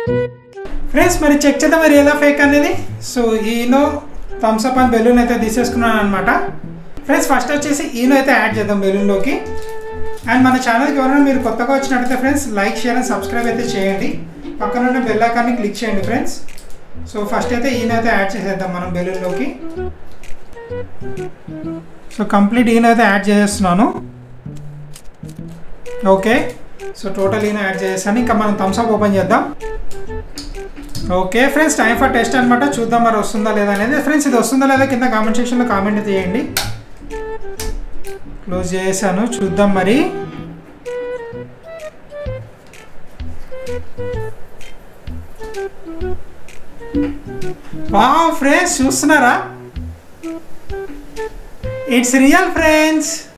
friends మరి check చేద్దాం మరి ఎలా ఫేక్ అనేది సో ఈనో థమ్స్ అప్ అని బెలూన్ అయితే తీసేసుకున్నాను అనమాట ఫ్రెండ్స్ ఫస్ట్ వచ్చేసి ఈనో అయితే యాడ్ చేద్దాం బెలూన్లోకి అండ్ మన ఛానల్కి ఎవరైనా మీరు కొత్తగా వచ్చినట్టయితే friends like share and subscribe అయితే చేయండి పక్కన ఉన్న బెల్ ఐకాన్ని క్లిక్ చేయండి ఫ్రెండ్స్ సో ఫస్ట్ అయితే ఈయన అయితే యాడ్ చేసేద్దాం మనం బెలూన్లోకి సో కంప్లీట్ ఈయన అయితే యాడ్ చేసేస్తున్నాను ఓకే సో టోటల్ ఈయన యాడ్ చేసేసాను ఇంకా మనం థమ్స్ అప్ ఓపెన్ చేద్దాం okay friends time for test అనమాట చూద్దాం మరి వస్తుందా లేదా అనేది ఫ్రెండ్స్ ఇది వస్తుందా లేదా కింద కామెంట్ సెక్షన్లో కామెంట్ చేయండి క్లోజ్ చేశాను చూద్దాం మరి వా ఫ్రెండ్స్ చూస్తున్నారా ఇట్స్ రియల్ ఫ్రెండ్స్